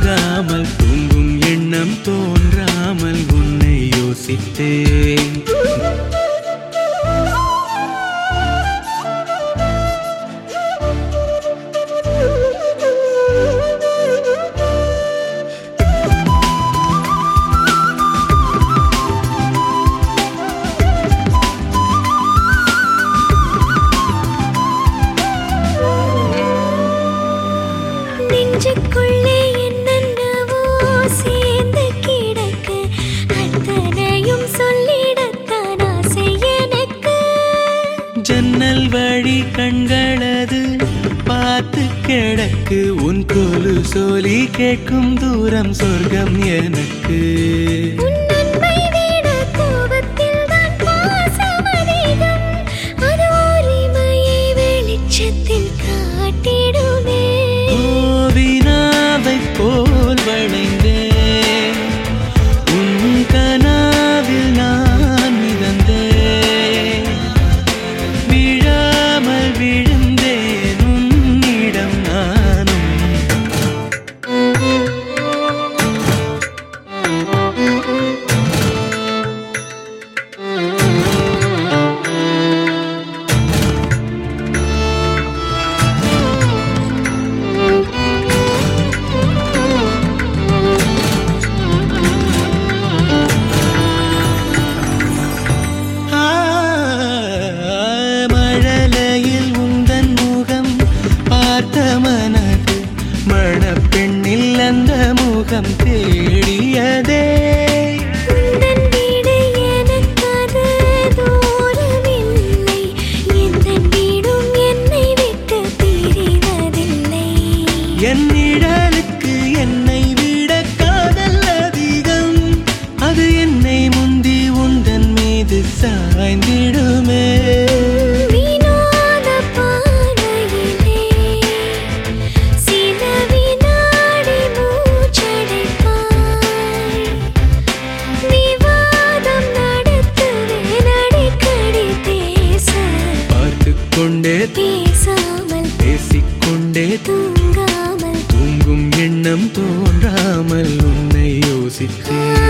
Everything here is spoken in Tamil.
தூங்காமல் தூங்கும் எண்ணம் தோன்றாமல் உன்னை யோசித்தேன் நெஞ்சுக்குள்ளே என்னென்னவோ சேர்ந்து கிடக்கு அத்தனையும் சொல்லிடத்தான் ஆசை எனக்கு ஜன்னல் வழி கண்களது பார்த்து கிடக்கு உன் கொலு சோலி கேட்கும் தூரம் சொர்க்கம் எனக்கு உன் அன்பை விட கோபத்தில்தான் பாசம் அதிகம். அது உரிமையை வெளிச்சத்தில் காட்டிடுமே. ஓவினாவை போல் வளைந்தேன் உன் கனாவில் நான் மிதந்தேன் விழாமல் விழுந்தேன் உன்னிடம் நானும் ஆ, மழலையில் உந்தன் முகம் பார்த்த மனது மணப்பெண்ணில் அந்த முகம் தேடியதே உந்தன் வீடு எனக்கது தூரமில்லை. எந்தன் வீடும் என்னை விட்டு பிரிவதில்லை. என் நிழலுக்கு என்னை விட காதல் அதிகம் அது என்னை முந்தி உந்தன் மீது சாய்ந்திடுமே வினோத பார்வையிலே சில வினாடி மூச்சடைப்பாய். விவாதம் நடத்துவேன் அடிக்கடி பேச. பார்த்து கொண்டே பேசாமல் பேசிக்கொண்டே தூங்காமல் தூங்கும் எண்ணம் தோன்றாமல் உன்னை யோசித்தேன்